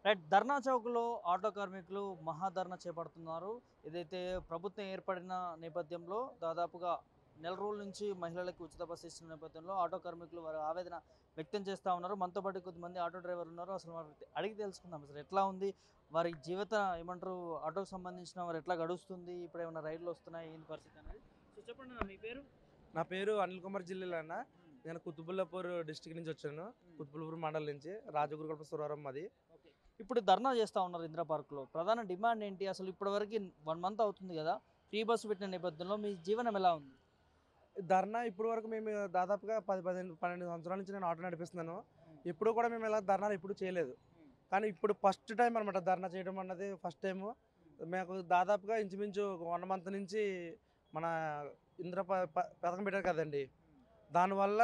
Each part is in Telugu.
రైట్ ధర్నా చౌక్లో ఆటో కార్మికులు మహాధర్నా చేపడుతున్నారు ఏదైతే ప్రభుత్వం ఏర్పడిన నేపథ్యంలో దాదాపుగా నెల రోజుల నుంచి మహిళలకు ఉచిత బస్సు ఇస్తున్న నేపథ్యంలో ఆటో కార్మికులు వారి ఆవేదన వ్యక్తం చేస్తూ ఉన్నారు మనతో పాటు కొద్దిమంది ఆటో డ్రైవర్లు ఉన్నారు అసలు వారి అడిగి తెలుసుకుందాం అసలు ఎట్లా ఉంది వారి జీవిత ఏమంటారు ఆటోకి సంబంధించిన వారు ఎట్లా గడుస్తుంది ఇప్పుడు ఏమైనా రైళ్లు వస్తున్నాయి ఏంది పరిస్థితి అనేది సో చెప్పండి అన్న, మీ పేరు నా పేరు అనిల్ కుమార్ జిల్లాలో అన్న నేను కుతుబుల్లాపూర్ డిస్టిక్ నుంచి వచ్చాను కుతుబుల్లాపూర్ మండలం నుంచి రాజగురుగడప సురవరం అది ఓకే. ఇప్పుడు ధర్నా చేస్తూ ఉన్నారు ఇందిరా పార్క్లో ప్రధాన డిమాండ్ ఏంటి అసలు ఇప్పటివరకు వన్ మంత్ అవుతుంది కదా ఫ్రీ బస్సు పెట్టిన నేపథ్యంలో మీ జీవనం ఎలా ఉంది ధర్నా ఇప్పుడు వరకు మేము దాదాపుగా పది పదిహేను పన్నెండు సంవత్సరాల నుంచి నేను ఆటో నడిపిస్తున్నాను ఇప్పుడు కూడా మేము ఇలా ధర్నాలు ఎప్పుడు చేయలేదు కానీ ఇప్పుడు ఫస్ట్ టైం అనమాట ధర్నా చేయడం అన్నది ఫస్ట్ టైము మాకు దాదాపుగా ఇంచుమించు వన్ మంత్ నుంచి మన ఇంద్ర ప- ప- పథకం పెట్టారు కదండి దానివల్ల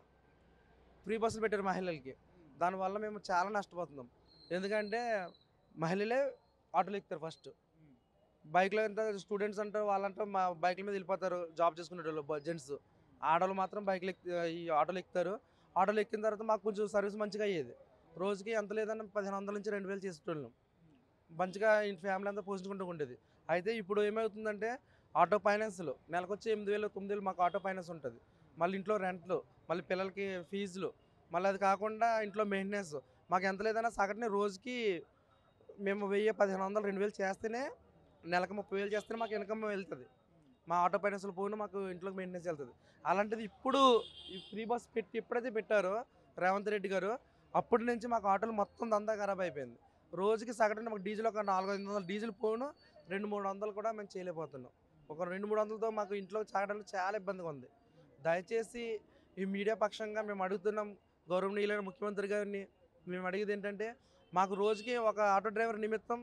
ఫ్రీ బస్సులు పెట్టారు మహిళలకి దానివల్ల మేము చాలా నష్టపోతున్నాం ఎందుకంటే మహిళలే ఆటోలు ఎక్కుతారు ఫస్ట్ బైక్లో ఎంత స్టూడెంట్స్ అంటారు వాళ్ళంటే మా బైక్ల మీద వెళ్ళిపోతారు జాబ్ చేసుకునే వాళ్ళు జెంట్స్ ఆడవాళ్ళు మాత్రం బైక్లు ఎక్కి ఈ ఆటోలు ఎక్కుతారు ఆటోలు ఎక్కిన తర్వాత మాకు కొంచెం సర్వీస్ మంచిగా అయ్యేది రోజుకి ఎంత లేదన్నా పదిహేను వందల నుంచి రెండు వేలు చేసేటోళ్ళం మంచిగా ఇంటి ఫ్యామిలీ అంతా పోషించుకుంటూ ఉండేది అయితే ఇప్పుడు ఏమవుతుందంటే ఆటో ఫైనాన్స్లు నెలకు వచ్చి ఎనిమిది వేలు తొమ్మిది వేలు మాకు ఆటో ఫైనాన్స్ ఉంటుంది మళ్ళీ ఇంట్లో రెంట్లు మళ్ళీ పిల్లలకి ఫీజులు మళ్ళీ అది కాకుండా ఇంట్లో మెయింటెనెన్స్ మాకు ఎంత లేదన్నా సగటున రోజుకి మేము వెయ్యి పదిహేను వందలు రెండు వేలు చేస్తేనే నెలకు ముప్పై వేలు చేస్తేనే మాకు ఇన్కమ్ వెళ్తుంది మా ఆటో ఫైనాన్స్లో పోయిన మాకు ఇంట్లోకి మెయింటెనెన్స్ వెళ్తుంది అలాంటిది ఇప్పుడు ఈ ఫ్రీ బస్ పెట్టి ఎప్పుడైతే పెట్టారో రేవంత్ రెడ్డి గారు అప్పటి నుంచి మాకు ఆటోలు మొత్తం దందా ఖరాబ్ అయిపోయింది రోజుకి సగటున మాకు డీజిల్ ఒక నాలుగు ఐదు వందలు డీజిల్ పోను రెండు మూడు వందలు కూడా మేము చేయలేకపోతున్నాం ఒక రెండు మూడు వందలతో మాకు ఇంట్లో సాగడానికి చాలా ఇబ్బందిగా ఉంది దయచేసి ఈ మీడియా పక్షంగా మేము అడుగుతున్నాం గౌరవనీయులైన ముఖ్యమంత్రి గారిని మేము అడిగేది ఏంటంటే మాకు రోజుకి ఒక ఆటో డ్రైవర్ నిమిత్తం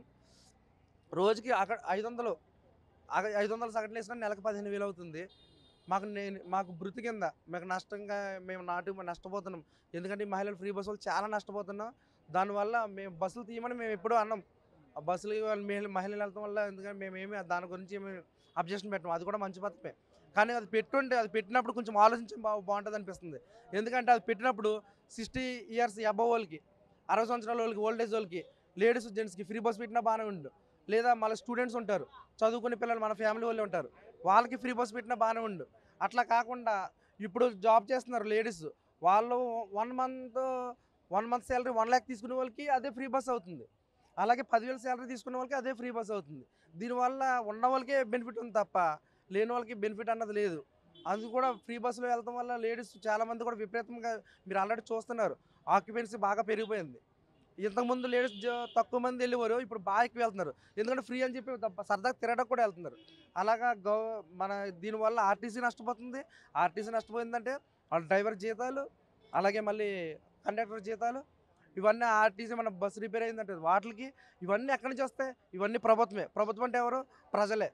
రోజుకి అక్కడ ఐదు వందలు అక- ఐదు వందలు సగటున వేసినా నెలకు పదిహేను వేలు అవుతుంది మాకు నేను మాకు బృతి కింద మాకు నష్టంగా మేము నాటు నష్టపోతున్నాం ఎందుకంటే ఈ మహిళలు ఫ్రీ బస్సులు చాలా నష్టపోతున్నాం దానివల్ల మేము బస్సులు తీయమని మేము ఎప్పుడూ అన్నాం ఆ బస్సులు వాళ్ళు మహిళ మహిళలు వెళ్తాం వల్ల ఎందుకంటే మేము ఏమి దాని గురించి ఏమి అబ్జెక్షన్ పెట్టాం అది కూడా మంచి పథకమే కానీ అది పెట్టుంటే అది పెట్టినప్పుడు కొంచెం ఆలోచించి బా బాగుంటుంది అనిపిస్తుంది ఎందుకంటే అది పెట్టినప్పుడు సిక్స్టీ ఇయర్స్ అబవ్ వాళ్ళకి అరవై సంవత్సరాల వాళ్ళకి ఓల్డ్ ఏజ్ వాళ్ళకి లేడీస్ జెంట్స్కి ఫ్రీ బస్ పెట్టినా బాగానే ఉండు లేదా మళ్ళీ స్టూడెంట్స్ ఉంటారు చదువుకునే పిల్లలు మన ఫ్యామిలీ వాళ్ళే ఉంటారు వాళ్ళకి ఫ్రీ బస్ పెట్టినా బాగానే ఉండు అట్లా కాకుండా ఇప్పుడు జాబ్ చేస్తున్నారు లేడీస్ వాళ్ళు one month one month salary one lakh తీసుకునే వాళ్ళకి అదే ఫ్రీ బస్ అవుతుంది అలాగే పదివేల శాలరీ తీసుకునే వాళ్ళకి అదే ఫ్రీ బస్ అవుతుంది దీనివల్ల ఉన్న వాళ్ళకే బెనిఫిట్ ఉంది తప్ప లేని వాళ్ళకి బెనిఫిట్ అన్నది లేదు అది కూడా ఫ్రీ బస్సులో వెళ్తాం వల్ల లేడీస్ చాలామంది కూడా విపరీతంగా మీరు ఆల్రెడీ చూస్తున్నారు ఆక్యుపెన్సీ బాగా పెరిగిపోయింది ఇంతకుముందు లేడీస్ తక్కువ మంది వెళ్ళేవారు ఇప్పుడు బాగా ఎక్కువ వెళ్తున్నారు ఎందుకంటే ఫ్రీ అని చెప్పి తప్ప- సరదాగా తిరగడానికి కూడా వెళ్తున్నారు అలాగా గవ మన దీనివల్ల ఆర్టీసీ నష్టపోతుంది ఆర్టీసీ నష్టపోయిందంటే వాళ్ళ డ్రైవర్ జీతాలు అలాగే మళ్ళీ కండక్టర్ జీతాలు ఇవన్నీ ఆర్టీసీ మన బస్సు రిపేర్ అయిందంటే వాటికి ఇవన్నీ ఎక్కడి నుంచి వస్తాయి ఇవన్నీ ప్రభుత్వమే ప్రభుత్వం అంటే ఎవరు ప్రజలే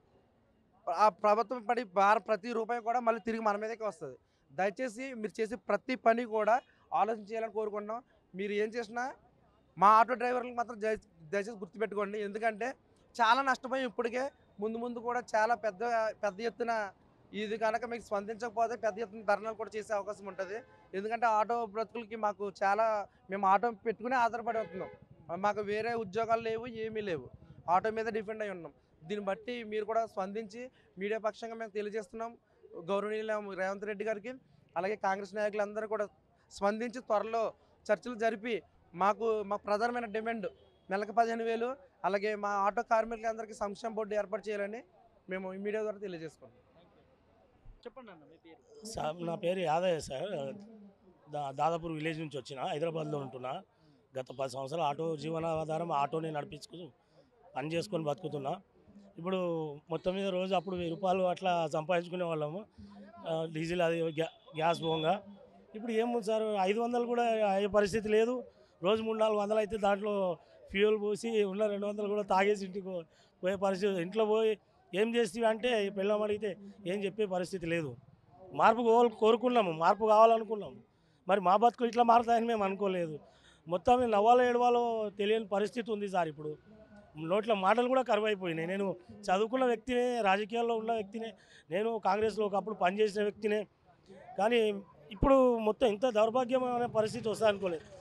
ఆ ప్రభుత్వం పడి భార ప్రతి రూపాయి కూడా మళ్ళీ తిరిగి మన మీదకే వస్తుంది దయచేసి మీరు చేసే ప్రతి పని కూడా ఆలోచన చేయాలని కోరుకుంటున్నాం మీరు ఏం చేసినా మా ఆటో డ్రైవర్లకు మాత్రం దయ- దయచేసి గుర్తుపెట్టుకోండి ఎందుకంటే చాలా నష్టపోయి ఇప్పటికే ముందు ముందు కూడా చాలా పెద్ద పెద్ద ఎత్తున ఇది కనుక మీకు స్పందించకపోతే పెద్ద ఎత్తున ధర్నాలు కూడా చేసే అవకాశం ఉంటుంది ఎందుకంటే ఆటో బ్రతుకులకి మాకు చాలా మేము ఆటో పెట్టుకునే ఆధారపడి ఉంటున్నాం మాకు వేరే ఉద్యోగాలు లేవు ఏమీ లేవు ఆటో మీద డిపెండ్ అయి ఉన్నాం దీన్ని బట్టి మీరు కూడా స్పందించి మీడియా పక్షంగా మేము తెలియజేస్తున్నాం గౌరవనీయుల రేవంత్ రెడ్డి గారికి అలాగే కాంగ్రెస్ నాయకులందరూ కూడా స్పందించి త్వరలో చర్చలు జరిపి మాకు మా ప్రధానమైన డిమాండ్ నెలకు పదిహేను వేలు అలాగే మా ఆటో కార్మికులందరికీ సంక్షేమ బోర్డు ఏర్పాటు చేయాలని మేము ఈ మీడియా ద్వారా తెలియజేసుకున్నాం చెప్పండి అన్న మీ పేరు సార్ నా పేరు యాదయ్య సార్ దా దాదాపూర్ విలేజ్ నుంచి వచ్చిన హైదరాబాద్లో ఉంటున్నా గత పది సంవత్సరాలు ఆటో జీవనాధారం ఆటోని నడిపించుకు పని చేసుకొని బతుకుతున్నా ఇప్పుడు మొత్తం మీద రోజు అప్పుడు వెయ్యి రూపాయలు అట్లా సంపాదించుకునే వాళ్ళము ఆ, డీజిల్ అది గ్యా- గ్యాస్ పోగా ఇప్పుడు ఏముంది సార్ ఐదు వందలు కూడా అయ్యే పరిస్థితి లేదు రోజు మూడు నాలుగు వందలు అయితే దాంట్లో ఫ్యూయల్ పోసి ఉన్న రెండు వందలు కూడా తాగేసి ఇంటికి పో- పోయే పరిస్థితి ఇంట్లో పోయి ఏం చేస్తావి అంటే పిల్లం అడిగితే ఏం చెప్పే పరిస్థితి లేదు మార్పు కోరు- కోరుకున్నాము మార్పు కావాలనుకున్నాము మరి మా బతుకులు ఇట్లా మారుతాయని మేము అనుకోలేదు మొత్తం మేము నవ్వాలో ఏడవాలో తెలియని పరిస్థితి ఉంది సార్ ఇప్పుడు నోట్ల మాటలు కూడా కరువు అయిపోయినాయి నేను చదువుకున్న వ్యక్తినే రాజకీయాల్లో ఉన్న వ్యక్తినే నేను కాంగ్రెస్లో ఒకప్పుడు పనిచేసిన వ్యక్తినే కానీ ఇప్పుడు మొత్తం ఇంత దౌర్భాగ్యమైన పరిస్థితి వస్తా అనుకోలేదు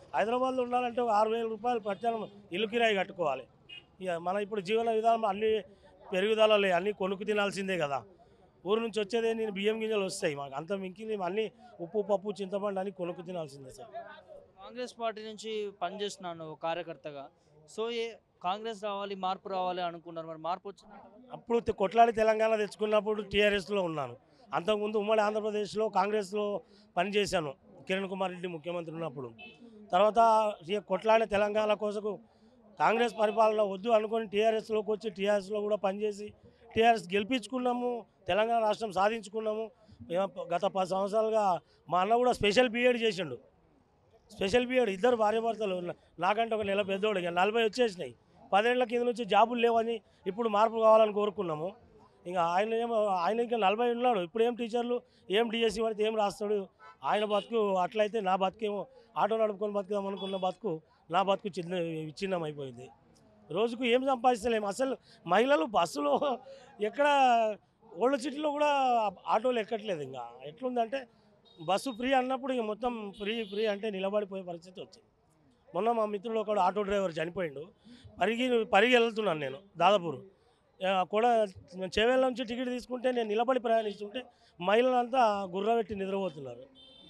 హైదరాబాద్లో ఉండాలంటే ఒక ఆరు వేల రూపాయలు ప్రత్యామ్నాయం ఇల్లు కిరాయి కట్టుకోవాలి ఇక మన ఇప్పుడు జీవన విధానం అన్ని పెరుగుదలలే అన్నీ కొనుక్కు తినాల్సిందే కదా ఊరు నుంచి వచ్చేదే నేను బియ్యం గింజలు వస్తాయి మాకు అంత మింకి మేము అన్నీ ఉప్పు పప్పు చింతపండు అన్ని కొనుక్కు తినాల్సిందే సార్ కాంగ్రెస్ పార్టీ నుంచి పనిచేస్తున్నాను కార్యకర్తగా సో ఏ కాంగ్రెస్ రావాలి మార్పు రావాలి అనుకున్నారు మరి మార్పు వచ్చిందంటారా అప్పుడు తె- కొట్లాడి తెలంగాణ తెచ్చుకున్నప్పుడు టీఆర్ఎస్లో ఉన్నాను అంతకుముందు ఉమ్మడి ఆంధ్రప్రదేశ్లో కాంగ్రెస్లో పనిచేశాను కిరణ్ కుమార్ రెడ్డి ముఖ్యమంత్రి ఉన్నప్పుడు తర్వాత ఈ కొట్లాడి తెలంగాణ కోసం కాంగ్రెస్ పరిపాలన వద్దు అనుకొని టీఆర్ఎస్లోకి వచ్చి టీఆర్ఎస్లో కూడా పనిచేసి టీఆర్ఎస్ గెలిపించుకున్నాము తెలంగాణ రాష్ట్రం సాధించుకున్నాము మేము గత పది సంవత్సరాలుగా మా అన్న కూడా స్పెషల్ బీఎడ్ చేసిండు స్పెషల్ బీఎడ్ ఇద్దరు భార్యాభర్తలు ఉన్న- నాకంటే ఒక నెల పెద్దోడు ఇక నలభై వచ్చేసినాయి పదేళ్ల కింద నుంచి జాబులు లేవని ఇప్పుడు మార్పు కావాలని కోరుకున్నాము ఇంకా ఆయన ఏమో ఆయన ఇంకా నలభై ఉన్నాడు ఇప్పుడు ఏం టీచర్లు ఏం డిఎస్సి పడితే ఏం రాస్తాడు ఆయన బతుకు అట్లయితే నా బతుకేమో ఆటో నడుపుకొని బతుకుదాం అనుకున్న బతుకు నా బతుకు చిన్న విచ్ఛిన్నం అయిపోయింది రోజుకు ఏం సంపాదిస్తలేము అసలు మహిళలు బస్సులో ఎక్కడ ఓల్డ్ సిటీలో కూడా ఆటోలు ఎక్కట్లేదు ఇంకా ఎట్లుందంటే బస్సు ఫ్రీ అన్నప్పుడు ఇక మొత్తం ఫ్రీ ఫ్రీ అంటే నిలబడిపోయే పరిస్థితి వచ్చింది మొన్న మా మిత్రుడు ఒకడు ఆటో డ్రైవర్ చనిపోయిండు పరిగి పరిగి వెళ్తున్నాను నేను దాదాపూర్ ఆ, కూడా చేవేళ్ళ నుంచి టికెట్ తీసుకుంటే నేను నిలబడి ప్రయాణిస్తుంటే మహిళలంతా గుర్రబెట్టి నిద్రపోతున్నారు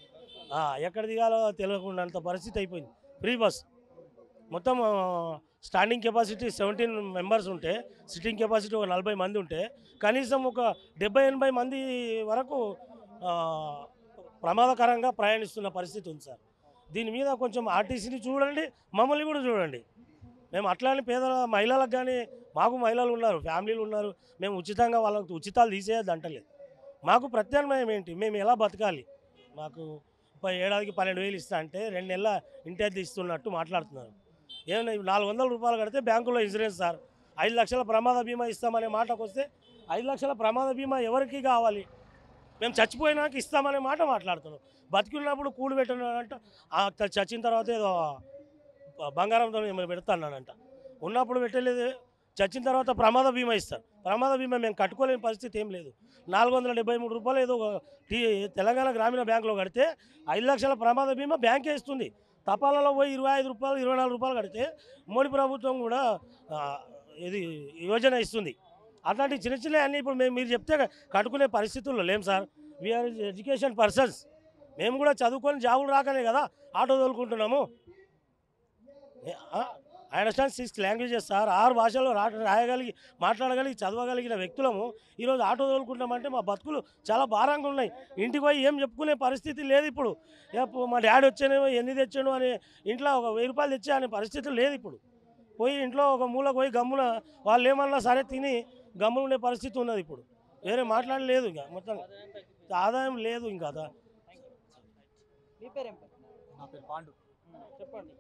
ఆ, ఎక్కడ దిగాలో తెలియకుండా అంత పరిస్థితి అయిపోయింది ఫ్రీ బస్ మొత్తం ఆ, స్టాండింగ్ కెపాసిటీ సెవెంటీన్ మెంబర్స్ ఉంటే సిట్టింగ్ కెపాసిటీ ఒక నలభై మంది ఉంటే కనీసం ఒక డెబ్బై ఎనభై మంది వరకు ఆ, ప్రమాదకరంగా ప్రయాణిస్తున్న పరిస్థితి ఉంది సార్ దీని మీద కొంచెం ఆర్టీసీని చూడండి మమ్మల్ని కూడా చూడండి మేము అట్లానే పేద మహిళలకు కానీ మాకు మహిళలు ఉన్నారు ఫ్యామిలీలు ఉన్నారు మేము ఉచితంగా వాళ్ళకు ఉచితాలు తీసేయద్దు అంటలేదు మాకు ప్రత్యామ్నాయం ఏంటి మేము ఎలా బతకాలి మాకు ప- ఏడాదికి పన్నెండు వేలు ఇస్తా అంటే రెండు నెలల ఇంటి అద్దె ఇస్తున్నట్టు మాట్లాడుతున్నారు ఏమైనా నాలుగు వందల రూపాయలు కడితే బ్యాంకులో ఇన్సూరెన్స్ సార్ ఐదు లక్షల ప్రమాద బీమా ఇస్తామనే మాటకు వస్తే ఐదు లక్షల ప్రమాద బీమా ఎవరికి కావాలి మేము చచ్చిపోయినాక ఇస్తామనే మాట మాట్లాడుతున్నాం బతికున్నప్పుడు కూడు పెట్టినాడంట ఆ త- చచ్చిన తర్వాత ఏదో బ- బంగారంతో ఏమో పెడతానంట ఉన్నప్పుడు పెట్టలేదు చచ్చిన తర్వాత ప్రమాద బీమా ఇస్తారు ప్రమాద బీమా మేము కట్టుకోలేని పరిస్థితి ఏం లేదు నాలుగు వందల డెబ్బై మూడు రూపాయలు ఏదో ఒక టీ తెలంగాణ గ్రామీణ బ్యాంకులో కడితే ఐదు లక్షల ప్రమాద బీమా బ్యాంకే ఇస్తుంది తపాలలో పోయి ఇరవై ఐదు రూపాయలు ఇరవై నాలుగు రూపాయలు కడితే మోడీ ప్రభుత్వం కూడా ఆ, ఇది యోజన ఇస్తుంది అట్లాంటి చిన్న చిన్న అన్నీ ఇప్పుడు మేము మీరు చెప్తే కట్టుకునే పరిస్థితుల్లో లేం సార్ వీఆర్ ఎడ్యుకేషన్ పర్సన్స్ మేము కూడా చదువుకొని జాబులు రాకనే కదా ఆటో తోలుకుంటున్నాము I understand six languages sir ఆరు భాషల్లో రా రాయగలిగి మాట్లాడగలిగి చదవగలిగిన వ్యక్తులము ఈరోజు ఆటో తోలుకుంటామంటే మా బతుకులు చాలా భారంగా ఉన్నాయి ఇంటికి పోయి ఏం చెప్పుకునే పరిస్థితి లేదు ఇప్పుడు ఏ పో- మా డాడీ వచ్చానేమో ఎన్ని తెచ్చాను అని ఇంట్లో ఒక వెయ్యి రూపాయలు తెచ్చా అనే పరిస్థితి లేదు ఇప్పుడు పోయి ఇంట్లో ఒక మూలకు పోయి గమ్మున వాళ్ళు ఏమన్నా సరే తిని గమ్మున ఉండే పరిస్థితి ఉన్నది ఇప్పుడు వేరే మాట్లాడలేదు ఇంకా మొత్తం ఆదాయం లేదు ఇంకా అదా మీ పేరేం పేరు నా పేరు పాండు చెప్పండి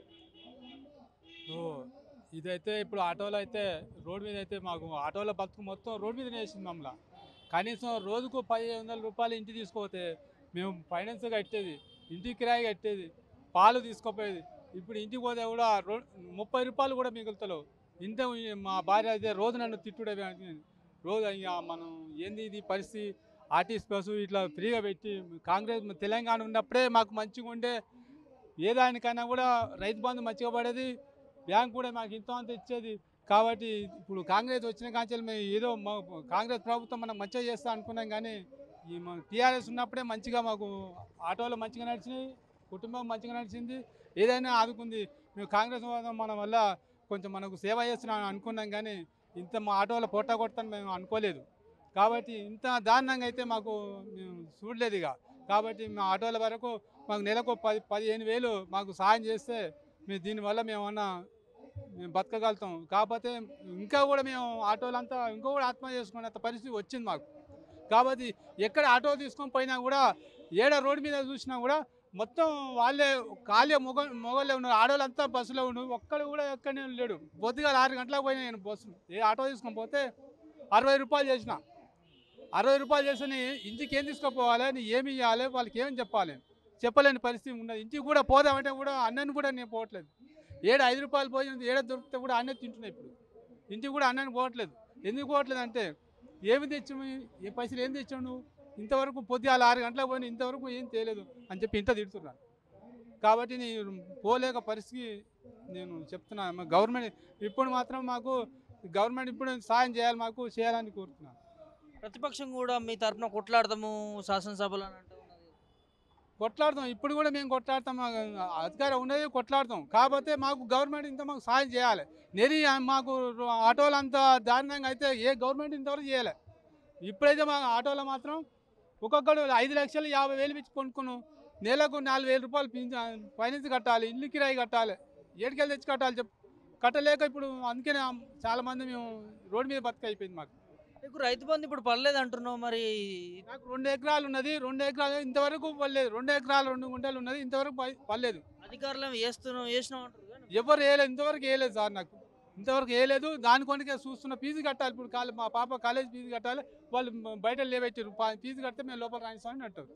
ఓ ఇదైతే ఇప్పుడు ఆటోలో అయితే రోడ్ మీద అయితే మాకు ఆటోల బతుకు మొత్తం రోడ్ మీద వేసింది మమ్మల్ని కనీసం రోజుకు పదిహేను వందల రూపాయలు ఇంటికి తీసుకోపోతే మేము ఫైనాన్స్ కట్టేది ఇంటికి కిరాయి కట్టేది పాలు తీసుకోపోయేది ఇప్పుడు ఇంటికి పోతే కూడా రో ముప్పై రూపాయలు కూడా మిగులుతలేవు ఇంత మా భార్య అయితే రోజు నన్ను తిట్టుడే రోజు ఇక మనం ఏంది ఇది పరిస్థితి ఆర్టీసీ బస్సు ఇట్లా ఫ్రీగా పెట్టి కాంగ్రెస్ తెలంగాణ ఉన్నప్పుడే మాకు మంచిగా ఉండే ఏ దానికైనా కూడా రైతు బంధు మంచిగా పడేది బ్యాంక్ కూడా మాకు ఇంత అంత ఇచ్చేది కాబట్టి ఇప్పుడు కాంగ్రెస్ వచ్చిన కాంచెలు మేము ఏదో మా కాంగ్రెస్ ప్రభుత్వం మనం మంచిగా చేస్తా అనుకున్నాం కానీ ఈ టీఆర్ఎస్ ఉన్నప్పుడే మంచిగా మాకు ఆటోలు మంచిగా నడిచినాయి కుటుంబం మంచిగా నడిచింది ఏదైనా ఆదుకుంది మేము కాంగ్రెస్ వాదం మన వల్ల కొంచెం మనకు సేవ చేస్తున్నాం అనుకున్నాం కానీ ఇంత మా ఆటోలో పొట్ట కొడతాను మేము అనుకోలేదు కాబట్టి ఇంత దారుణంగా అయితే మాకు మేము చూడలేదు ఇక కాబట్టి మా ఆటోల వరకు మాకు నెలకు పది పదిహేను వేలు మాకు సహాయం చేస్తే మేము దీనివల్ల మేము ఏమన్నా మేము బతకగలుగుతాం కాకపోతే ఇంకా కూడా మేము ఆటోలంతా ఇంకా కూడా ఆత్మ చేసుకునేంత పరిస్థితి వచ్చింది మాకు కాబట్టి ఎక్కడ ఆటో తీసుకొని పోయినా కూడా ఏడ రోడ్డు మీద చూసినా కూడా మొత్తం వాళ్ళే ఖాళీ మొగ మొగలే ఉన్నారు ఆడవాళ్ళంతా బస్సులో ఉన్నారు ఒక్కడు కూడా ఎక్కడనే లేడు పొద్దుగా ఆరు గంటలకు పోయినా నేను బస్సు ఏ ఆటో తీసుకొని పోతే అరవై రూపాయలు చేసిన అరవై రూపాయలు చేసి ఇంటికి ఏం తీసుకుపోవాలి నీ ఏమి ఇవ్వాలి వాళ్ళకి ఏమని చెప్పాలి చెప్పలేని పరిస్థితి ఉన్నది ఇంటికి కూడా పోదామంటే కూడా అన్నని కూడా నేను పోవట్లేదు ఏడు ఐదు రూపాయలు భోజనం ఏడ దొరికితే కూడా అన్నే తింటున్నాయి ఇప్పుడు ఇంటికి కూడా అన్నని పోవట్లేదు ఎందుకు పోవట్లేదు అంటే ఏమి తెచ్చాము ఏ పైసలు ఏం తెచ్చావు నువ్వు ఇంతవరకు పొద్దుగాల ఆరు గంటలకు పోయినా ఇంతవరకు ఏం తేలేదు అని చెప్పి ఇంత తిడుతున్నాను కాబట్టి నేను పోలేక పరిస్థితి నేను చెప్తున్నాను గవర్నమెంట్ ఇప్పుడు మాత్రం మాకు గవర్నమెంట్ ఇప్పుడు సాయం చేయాలి మాకు చేయాలని కోరుతున్నాను ప్రతిపక్షం కూడా మీ తరఫున కొట్లాడదాము శాసనసభలో అని అంటూ ఉన్నది కొట్లాడతాం ఇప్పుడు కూడా మేము కొట్లాడతాం మాకు అధికారం ఉన్నది కొట్లాడతాం కాకపోతే మాకు గవర్నమెంట్ ఇంత మాకు సాయం చేయాలి నెరి మాకు ఆటోలు అంత దారుణంగా అయితే ఏ గవర్నమెంట్ ఇంతవరకు చేయలే ఇప్పుడైతే మా ఆటోలో మాత్రం ఒక్కొక్కడు ఐదు లక్షలు యాభై వేలు ఇచ్చి కొనుక్కున్నాం నెలకు నాలుగు వేల రూపాయలు పింఛ- ఫైనాన్స్ కట్టాలి ఇల్లు కిరాయి కట్టాలి ఏడుకెళ్ళి తెచ్చి కట్టాలి చెప్ కట్టలేక ఇప్పుడు అందుకనే చాలామంది మేము రోడ్డు మీద బతుక అయిపోయింది మాకు నీకు రైతు బంధు ఇప్పుడు పర్లేదు అంటున్నావు మరి నాకు రెండు ఎకరాలు ఉన్నది రెండు ఎకరాలు ఇంతవరకు పడలేదు రెండు ఎకరాలు రెండు గుంటలు ఉన్నది ఇంతవరకు ప- పడలేదు అధికారులు ఏమో వేస్తున్నావు వేసినావు అంటారు కానీ ఎవరు వేయలేదు ఇంతవరకు వేయలేదు సార్ నాకు ఇంతవరకు వేయలేదు దాని కొనికే చూస్తున్న ఫీజు కట్టాలి ఇప్పుడు కాలే మా పాప కాలేజ్ ఫీజు కట్టాలి వాళ్ళు మ- బయట లేవెట్టారు పా- ఫీజు కడితే మేము లోపల రాయిస్తామని అంటారు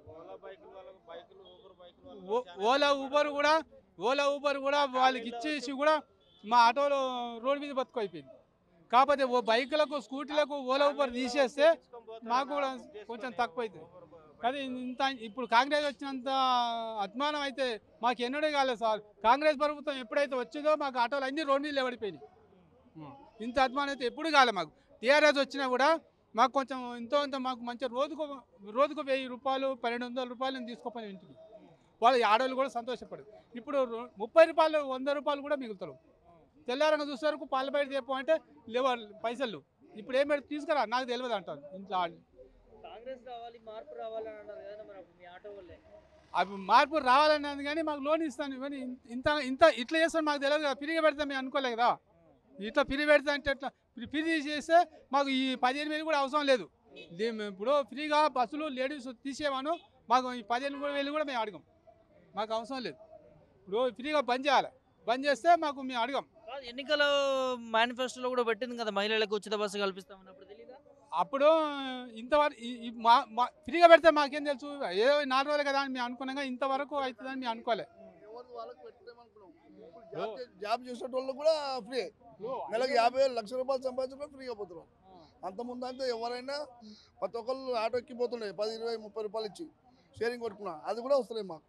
ఓ- ఓలా ఊబర్ కూడా ఓలా ఊబర్ కూడా వాళ్ళకి ఇచ్చేసి కూడా మా ఆటోలో రోడ్డు మీద బతుకు అయిపోయింది కాకపోతే ఓ బైకులకు స్కూటీలకు ఓలా ఊబర్ తీసేస్తే మాకు కూడా కొంచెం తక్కువ అవుతుంది కానీ ఇంత ఇప్పుడు కాంగ్రెస్ వచ్చినంత అభిమానం అయితే మాకు ఎన్నడూ కాలేదు సార్ కాంగ్రెస్ ప్రభుత్వం ఎప్పుడైతే వచ్చిందో మాకు ఆటోలు అన్ని రోడ్డు మీద నిలబడిపోయినాయి ఉం. ఇంత అభిమానం అయితే ఎప్పుడు కాలే మాకు టీఆర్ఎస్ వచ్చినా కూడా మాకు కొంచెం ఎంతో ఇంత మాకు మంచిగా రోజుకు రోజుకు వెయ్యి రూపాయలు పన్నెండు వందల రూపాయలు నేను తీసుకోపోయిన ఇంటికి వాళ్ళు ఈ ఆడవాళ్ళు కూడా సంతోషపడదు ఇప్పుడు రో- ముప్పై రూపాయలు వంద రూపాయలు కూడా మిగులుతారు తెల్లారంగా చూసే వరకు పాలు బయట చెప్పు అంటే లేవు పైసలు ఇప్పుడు ఏం పెడితే తీసుకురా నాకు తెలియదు అంటారు ఇంట్లో వాళ్ళు కాంగ్రెస్ రావాలి మార్పు రావాలి అని అన్నారు కదా మరి అప్పుడు మీ ఆటో వాళ్ళే అవి మార్పు రావాలన్నది కానీ మాకు లోన్ ఇస్తాను కానీ ఇంత ఇంత ఇట్లా చేస్తాను మాకు తెలియదు కదా ఫ్రీగా పెడతాం మేము అనుకోలే కదా ఇట్లా ఫ్రీ పెడతా అంటే ఎట్లా ఫ్రీ చేస్తే మాకు ఈ పదిహేను వేలు కూడా అవసరం లేదు ఇది మేము ఇప్పుడు ఫ్రీగా బస్సులు లేడీస్ తీసేవాను మాకు ఈ పదిహేను కూడా వేలు కూడా మేము అడగం మాకు అవసరం లేదు ఇప్పుడు ఫ్రీగా బంద్ చేయాలి బంద్ చేస్తే మాకు మేము అడగం కాదు ఎన్నికల మేనిఫెస్టోలో కూడా పెట్టింది కదా మహిళలకు ఉచిత బస్సు కల్పిస్తామని అప్పుడు తెలీదా అప్పుడు ఇంతవరకు ఈ- ఈ మా మా- ఫ్రీగా పెడితే మాకేం తెలుసు ఏదో నాలుగు రోజులు కదా అని మేము అనుకున్నాం కానీ ఇంతవరకు అవుతుందని మేము అనుకోలే ఎవరిది వాళ్ళకి పెట్టలేమనుకున్నాం. ఇప్పుడు జాబ్ చే- జాబ్ చేసే వాళ్ళు కూడా ఫ్రీ నెలకు యాభై వేలు లక్ష రూపాయలు సంపాదించడం ఫ్రీగా పోతున్నారు అంత ముందు అంటే ఎవరైనా ప్రతి ఒక్కళ్ళు ఆటో ఎక్కిపోతుండే పది ఇరవై ముప్పై రూపాయలు ఇచ్చి షేరింగ్ కొట్టుకున్నా అది కూడా వస్తలేదు మాకు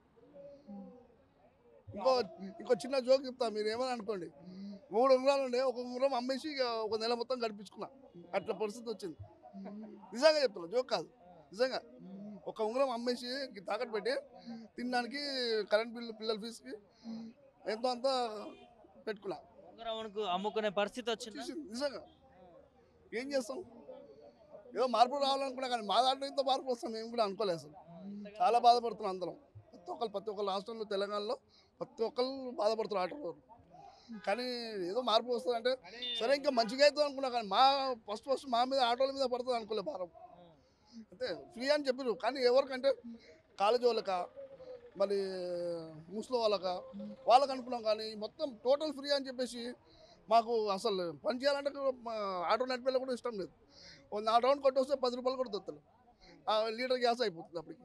ఇంకో ఇంకో చిన్న జోక్ చెప్తా మీరు ఏమని అనుకోండి మూడు ఉంగరాలు ఉండే ఒక ఉంగరం అమ్మేసి ఇక ఒక నెల మొత్తం గడిపించుకున్నా అట్లా పరిస్థితి వచ్చింది నిజంగా చెప్తున్నా జోక్ కాదు నిజంగా ఒక ఉంగరం అమ్మేసి తాకట్టు పెట్టి తినడానికి కరెంట్ బిల్లు పిల్లల ఫీజుకి ఎంతో అంత పెట్టుకున్నా ఉంగరమునకు అమ్ముకునే పరిస్థితి వచ్చింది వచ్చేసింది నిజంగా ఏం చేస్తాం ఏదో మార్పు రావాలనుకున్నా కానీ మా దాంట్లో ఇంత మార్పు వస్తాం మేము కూడా అనుకోలేదు అసలు చాలా బాధపడుతున్నాం అందరం ప్రతి ఒక్కరు ప్రతి ఒక్కరు రాష్ట్రంలో తెలంగాణలో ప్రతి ఒక్కరు బాధపడుతున్నారు ఆటో కానీ ఏదో మార్పు వస్తుందంటే సరే ఇంకా మంచిగా అవుతుంది అనుకున్నా కానీ మా ఫస్ట్ ఫస్ట్ మా మీద ఆటోల మీద పడుతుంది అనుకోలేదు భారం అంటే ఫ్రీ అని చెప్పారు కానీ ఎవరికంటే కాలేజీ వాళ్ళకా మరి ముసలి వాళ్ళకా వాళ్ళకి అనుకున్నాం కానీ మొత్తం టోటల్ ఫ్రీ అని చెప్పేసి మాకు అసలు పని చేయాలంటే కూడా మా ఆటో నడిపేలా కూడా ఇష్టం లేదు ఓ నా రౌండ్ కొట్టి వస్తే పది రూపాయలు కూడా దొత్తలు ఆ లీటర్ గ్యాస్ అయిపోతుంది అప్పటికి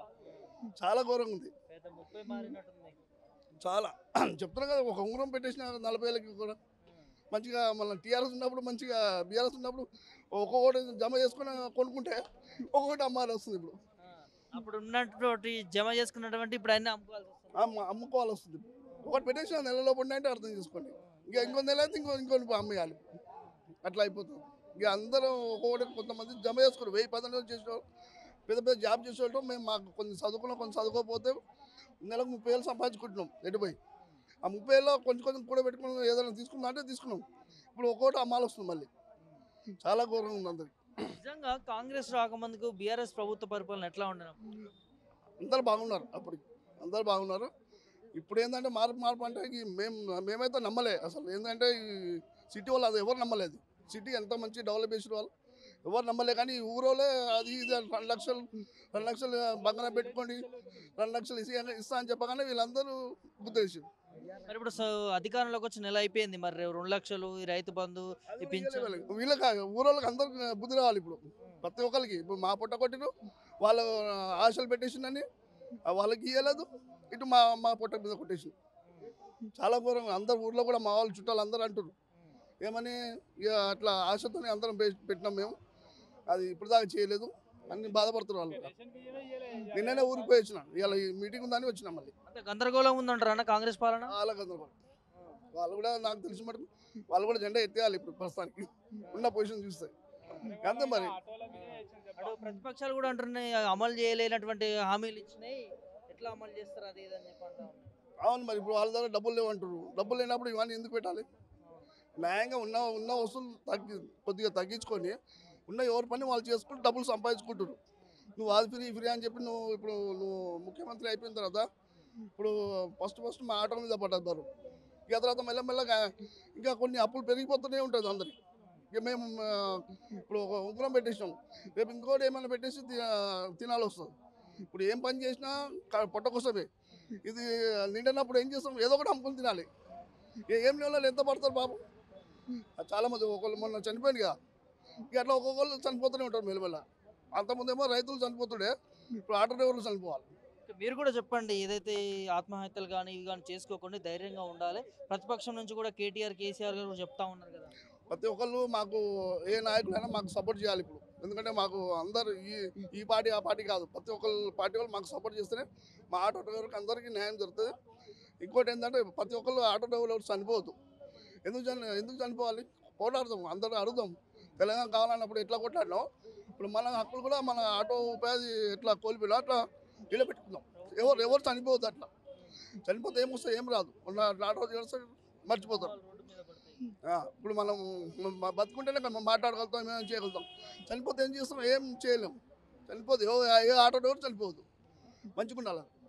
చాలా ఘోరంగా ఉంది పెద్ద ముప్పై మారినట్టుంది చాలా చెప్తున్నా కదా ఒక ఉంగరం పెట్టేసిన నలభై వేలకి కూడా మంచిగా మళ్ళీ టీఆర్ఎస్ ఉన్నప్పుడు మంచిగా బీఆర్ఎస్ ఉన్నప్పుడు ఒక్కొక్కటి జమ చేసుకుని కొనుక్కుంటే ఒక్కొక్కటి అమ్మాలి వస్తుంది ఇప్పుడు అప్పుడు ఉన్నటువంటి జమ చేసుకున్నటువంటి ఇప్పుడు అన్ని అమ్ముకోవాల్సి వస్తుంది అమ్మ అమ్ముకోవాలి వస్తుంది ఒకటి పెట్టేసిన నెలలో పడిన అంటే అర్థం చేసుకోండి ఇంకా ఇంకో నెల అయితే ఇంకో ఇంకో అమ్మేయాలి అట్లా అయిపోతుంది ఇక అందరూ ఒక్కొక్కటి కొంతమంది జమ చేసుకోరు వెయ్యి పదహారు చేసేవాళ్ళు పెద్ద పెద్ద జాబ్ చేసేవాళ్ళు మేము మాకు కొన్ని చదువుకున్నాం కొన్ని చదువుకోకపోతే నెలకు ముప్పై వేలు సంపాదించుకుంటున్నాం ఎటుపోయి ఆ ముప్పై వేలలో కొంచెం కొంచెం కూడా పెట్టుకుని ఏదైనా తీసుకుందాం అంటే తీసుకున్నాం ఇప్పుడు ఒక్కొక్కటి అమ్మాలి వస్తుంది మళ్ళీ చాలా ఘోరంగా ఉంది అందరికి నిజంగా కాంగ్రెస్ రాకముందుకు బీఆర్ఎస్ ప్రభుత్వ పరిపాలన ఎట్లా ఉండడం అందరు బాగున్నారు అప్పటికి అందరు బాగున్నారు ఇప్పుడు ఏంటంటే మార్పు మార్పు అంటే ఈ మేము మేమైతే నమ్మలే అసలు ఏంటంటే ఈ సిటీ వాళ్ళు అది ఎవరు నమ్మలేదు సిటీ ఎంత మంచి డెవలప్ చేసిన వాళ్ళు ఎవరు నమ్మలే కానీ ఈ ఊరోలే అది ఇది అని రెండు లక్షలు రెండు లక్షలు పక్కన పెట్టుకోండి రెండు లక్షలు ఇసి ఇస్తా అని చెప్పగానే వీళ్ళందరూ గుర్తేసారు మరి ఇప్పుడు స- అధికారంలోకి వచ్చి నెల అయిపోయింది మరి రెండు లక్షలు ఈ రైతు బంధు ఈ పింఛన్ వీళ్ళకి ఊరోళ్ళకి అందరికి బుద్ధి రావాలి ఇప్పుడు ప్రతి ఒక్కరికి ఇప్పుడు మా పుట్ట కొట్టిరు వాళ్ళు ఆశలు పెట్టేసిందని వాళ్ళకి ఇవ్వలేదు ఇటు మా మా పొట్ట మీద కొట్టేసి చాలా ఘోరంగా అందరు ఊర్లో కూడా మా వాళ్ళు చుట్టాలు అందరూ అంటారు ఏమని ఇక అట్లా ఆశతోనే అందరం పె- పెట్టినాం మేము అది ఇప్పుడు దాకా చేయలేదు అన్ని బాధపడుతున్నారు వాళ్ళు కూడా. రేషన్ బియ్యమే ఇయ్యలే నిన్ననే ఊరికి పోయి వచ్చిన ఇవాళ ఈ మీటింగ్ ఉందని వచ్చిన మళ్ళీ అంటే గందరగోళం ఉందంటారా అన్న కాంగ్రెస్ పాలన చాలా గందరగోళం వాళ్ళు కూడా నాకు తెలిసి మటుకు వాళ్ళు కూడా జెండా ఎత్తేయాలి ఇప్పుడు ప్రస్తుతానికి ఉన్న పొజిషన్ చూస్తే అంతే మరి అటు ప్రతిపక్షాలు కూడా అంటున్నాయి అమలు చేయలేనటువంటి హామీలు ఇచ్చినాయి ఎట్లా అమలు చేస్తారు అది ఇది అని చెప్పి అంటా ఉన్నారు. అవును మరి ఇప్పుడు వాళ్ళ దగ్గర డబ్బులు లేవంటారు డబ్బులు లేనప్పుడు ఇవన్నీ ఎందుకు పెట్టాలి న్యాయంగా ఉన్న ఉన్న వస్తువులు తగ్గి కొద్దిగా తగ్గించుకొని ఉన్న ఎవరి పని వాళ్ళు చేసుకుంటూ డబ్బులు సంపాదించుకుంటారు నువ్వు అది ఫ్రీ ఫ్రీ అని చెప్పి నువ్వు ఇప్పుడు నువ్వు ముఖ్యమంత్రి అయిపోయిన తర్వాత ఇప్పుడు ఫస్ట్ ఫస్ట్ మా ఆటో మీద పడ్డది బరువు ఇక తర్వాత మెల్లమెల్లగా ఇంకా కొన్ని అప్పులు పెరిగిపోతూనే ఉంటుంది అందరికి ఇక మేము ఆ, ఇప్పుడు ఒక ఉంగరం పెట్టేసాం రేపు ఇంకోటి ఏమైనా పెట్టేసి తి- తినాలి వస్తుంది ఇప్పుడు ఏం పని చేసినా క- పొట్ట కోసమే ఇది నిండినప్పుడు ఏం చేస్తాం ఏదో ఒకటి అమ్ముకొని తినాలి ఏ- ఏం లేని వాళ్ళు ఎంత పడతారు బాబు చాలా మంది ఒకళ్ళు మొన్న చనిపోయింది కదా ఇక అట్లా ఒక్కొక్కళ్ళు చనిపోతూనే ఉంటారు మెల్లమెల్ల అంతకుముందేమో రైతులు చనిపోతుండే ఇప్పుడు ఆటో డ్రైవర్లు చనిపోవాలి ఇక మీరు కూడా చెప్పండి ఏదైతే ఈ ఆత్మహత్యలు కానీ ఇవి కానీ చేసుకోకుండా ధైర్యంగా ఉండాలి ప్రతిపక్షం నుంచి కూడా కేటీఆర్ కేసీఆర్ గారు చెప్తా ఉన్నారు కదా ప్రతి ఒక్కళ్ళు మాకు ఏ నాయకులైనా మాకు సపోర్ట్ చేయాలి ఇప్పుడు ఎందుకంటే మాకు అందరు ఈ ఈ పార్టీ ఆ పార్టీ కాదు ప్రతి ఒక్కళ్ళు పార్టీ వాళ్ళు మాకు సపోర్ట్ చేస్తేనే మా ఆటో డ్రైవర్కి అందరికీ న్యాయం జరుగుతుంది ఇంకోటి ఏంటంటే ప్రతి ఒక్కళ్ళు ఆటో డ్రైవర్లు ఎవరు చనిపోవద్దు ఎందుకు చని ఎందుకు చనిపోవాలి పోరాడదాం అందరూ అడుగుదాం తెలంగాణ కావాలన్నప్పుడు ఎట్లా కొట్లాడినాం ఇప్పుడు మన హక్కులు కూడా మన ఆటో ఉపాధి ఎట్లా కోల్పోయినా అట్లా నిలబెట్టుకుందాం ఎవరు ఎవరు చనిపోవద్దు అట్లా చనిపోతే ఏమొస్తే ఏం రాదు ఉన్న ఆటో చేస్తే మర్చిపోతారు రోడ్డు మీద పడతాయి ఆ, ఇప్పుడు మనం మ- బతుకుంటేనే కదా మనం మాట్లాడగలుగుతాం ఏమైనా చేయగలుగుతాం చనిపోతే ఏం చేస్తాం ఏం చేయలేం చనిపోతే ఏ- ఏ ఆటో డ్రైవర్ చనిపోవద్దు మంచిగా ఉండాలి